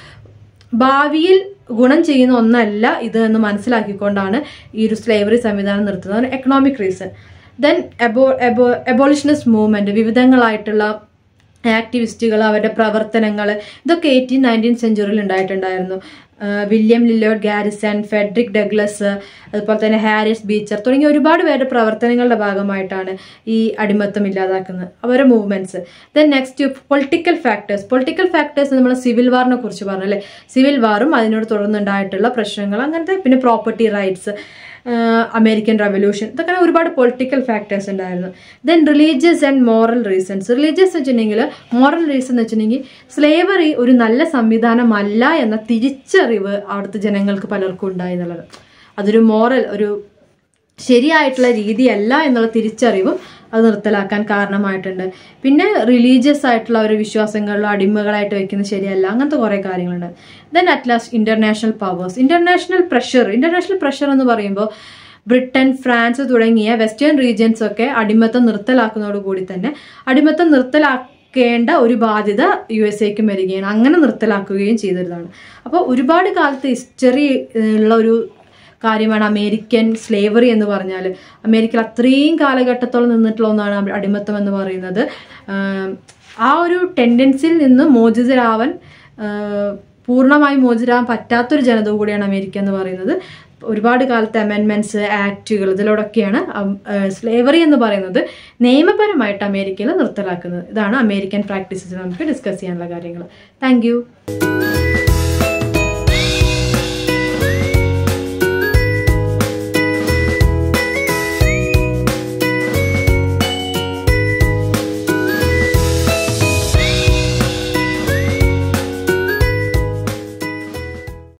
ഭാവിയിൽ ഗുണം ചെയ്യുന്ന ഒന്നല്ല ഇത് എന്ന് മനസ്സിലാക്കിക്കൊണ്ടാണ് ഈ ഒരു സ്ലേവറി സംവിധാനം നിർത്തുന്നത് economic reason then abo abo abolitionist movement വിവിധങ്ങളായിട്ടുള്ള ആക്ടിവിസ്റ്റുകൾ അവരുടെ പ്രവർത്തനങ്ങൾ ഇതൊക്കെ എയ്റ്റീൻ നയൻറ്റീൻ സെഞ്ചുറിയിൽ ഉണ്ടായിട്ടുണ്ടായിരുന്നു ആഹ് William Lloyd Garrison Frederick Douglass അതുപോലെ തന്നെ ഹാരിസ് ബീച്ചർ തുടങ്ങിയ ഒരുപാട് പേരുടെ പ്രവർത്തനങ്ങളുടെ ഭാഗമായിട്ടാണ് ഈ അടിമത്തം ഇല്ലാതാക്കുന്നത് അവരുടെ movements then next political factors political factors നമ്മൾ സിവിൽ വാറിനെ കുറിച്ച് പറഞ്ഞു അല്ലേ സിവിൽ വാറും അതിനോട് തുടർന്നുണ്ടായിട്ടുള്ള പ്രശ്നങ്ങൾ അങ്ങനത്തെ പിന്നെ പ്രോപ്പർട്ടി റൈറ്റ്സ് അമേരിക്കൻ റവല്യൂഷൻ ഇതൊക്കെ ഒരുപാട് പൊളിറ്റിക്കൽ ഫാക്ടേഴ്സ് ഉണ്ടായിരുന്നു then religious and moral reasons religious വെച്ചിട്ടുണ്ടെങ്കിൽ മോറൽ റീസൺ എന്ന് വെച്ചിട്ടുണ്ടെങ്കിൽ സ്ലേവറി ഒരു നല്ല സംവിധാനമല്ല എന്ന തിരിച്ചറിവ് അവിടുത്തെ ജനങ്ങൾക്ക് പലർക്കും ഉണ്ടായി എന്നുള്ളത് അതൊരു മോറൽ ഒരു ശരിയായിട്ടുള്ള രീതിയല്ല എന്നുള്ള തിരിച്ചറിവും അത് നിർത്തലാക്കാൻ കാരണമായിട്ടുണ്ട് പിന്നെ റിലീജിയസ് ആയിട്ടുള്ള ഒരു വിശ്വാസങ്ങളിലോ അടിമകളായിട്ട് വെക്കുന്നത് ശരിയല്ല അങ്ങനത്തെ കുറേ കാര്യങ്ങളുണ്ട് then at last international powers international pressure international pressure എന്ന് പറയുമ്പോൾ ബ്രിട്ടൻ ഫ്രാൻസ് തുടങ്ങിയ വെസ്റ്റേൺ റീജിയൻസ് ഒക്കെ അടിമത്തം നിർത്തലാക്കുന്നതോടുകൂടി തന്നെ അടിമത്തം നിർത്തലാക്കേണ്ട ഒരു ബാധ്യത യു എസ് എക്കും വരികയാണ് അങ്ങനെ നിർത്തലാക്കുകയും ചെയ്തിരുന്നതാണ് അപ്പോൾ ഒരുപാട് കാലത്ത് ഹിസ്റ്ററി ഉള്ള ഒരു കാര്യമാണ് അമേരിക്കൻ സ്ലേവറി എന്ന് പറഞ്ഞാൽ അമേരിക്കയിൽ അത്രയും കാലഘട്ടത്തോളം നിന്നിട്ടുള്ള ഒന്നാണ് അടി- അടിമത്തം എന്ന് പറയുന്നത് ആം, ആ ഒരു ടെൻഡൻസിയിൽ നിന്ന് മോചിതരാവാൻ ആ, പൂർണ്ണമായും മോചിതരാവാൻ പറ്റാത്തൊരു ജനത കൂടിയാണ് അമേരിക്ക എന്ന് പറയുന്നത് ഒരുപാട് കാലത്തെ അമെൻമെന്റ്സ് ആക്റ്റുകൾ ഇതിലൂടെയൊക്കെയാണ് സ്ലേവറി എന്ന് പറയുന്നത് നിയമപരമായിട്ട് അമേരിക്കയിൽ നിർത്തലാക്കുന്നത് ഇതാണ് അമേരിക്കൻ പ്രാക്ടീസസ് നമുക്ക് ഡിസ്കസ് ചെയ്യാനുള്ള കാര്യങ്ങൾ താങ്ക്